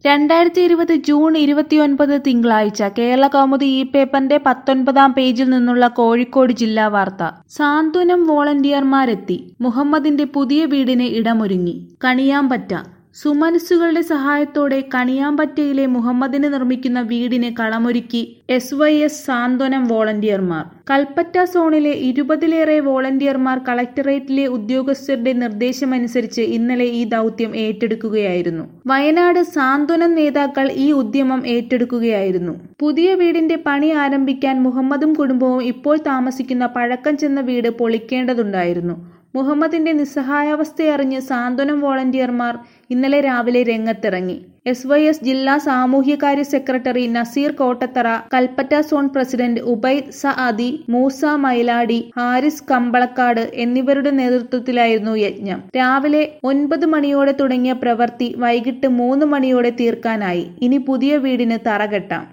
രണ്ടായിരത്തി ഇരുപത് ജൂൺ ഇരുപത്തിയൊൻപത് തിങ്കളാഴ്ച കേരള കൗമുദി ഈ പേപ്പറിന്റെ പത്തൊൻപതാം പേജിൽ നിന്നുള്ള കോഴിക്കോട് ജില്ലാ വാർത്ത സാന്ത്വനം വോളണ്ടിയർമാരെത്തി മുഹമ്മദിന്റെ പുതിയ വീടിന് ഇടമൊരുങ്ങി കണിയാമ്പറ്റ സുമനസ്സുകളുടെ സഹായത്തോടെ കണിയാമ്പറ്റയിലെ മുഹമ്മദിന് നിർമ്മിക്കുന്ന വീടിന് കളമൊരുക്കി എസ് വൈ എസ് സാന്ത്വനം വോളണ്ടിയർമാർ കൽപ്പറ്റ സോണിലെ ഇരുപതിലേറെ വോളണ്ടിയർമാർ കളക്ടറേറ്റിലെ ഉദ്യോഗസ്ഥരുടെ നിർദ്ദേശമനുസരിച്ച് ഇന്നലെ ഈ ദൗത്യം ഏറ്റെടുക്കുകയായിരുന്നു വയനാട് സാന്ത്വനം നേതാക്കൾ ഈ ഉദ്യമം ഏറ്റെടുക്കുകയായിരുന്നു പുതിയ വീടിന്റെ പണി ആരംഭിക്കാൻ മുഹമ്മദും കുടുംബവും ഇപ്പോൾ താമസിക്കുന്ന പഴക്കം ചെന്ന വീട് പൊളിക്കേണ്ടതുണ്ടായിരുന്നു മുഹമ്മദിന്റെ നിസ്സഹായാവസ്ഥയറിഞ്ഞ് സാന്ത്വനം വോളണ്ടിയർമാർ ഇന്നലെ രാവിലെ രംഗത്തിറങ്ങി എസ് വൈ എസ് ജില്ലാ സാമൂഹ്യകാര്യ secretary Naseer Kottathara Kalpetta zone president Ubaid Saadi Moosa Mailadi Haris Kambalakkad എന്നിവരുടെ നേതൃത്വത്തിലായിരുന്നു യജ്ഞം രാവിലെ ഒൻപത് മണിയോടെ തുടങ്ങിയ പ്രവൃത്തി വൈകിട്ട് മൂന്ന് മണിയോടെ തീർക്കാനായി ഇനി പുതിയ വീടിന് തറകെട്ടാം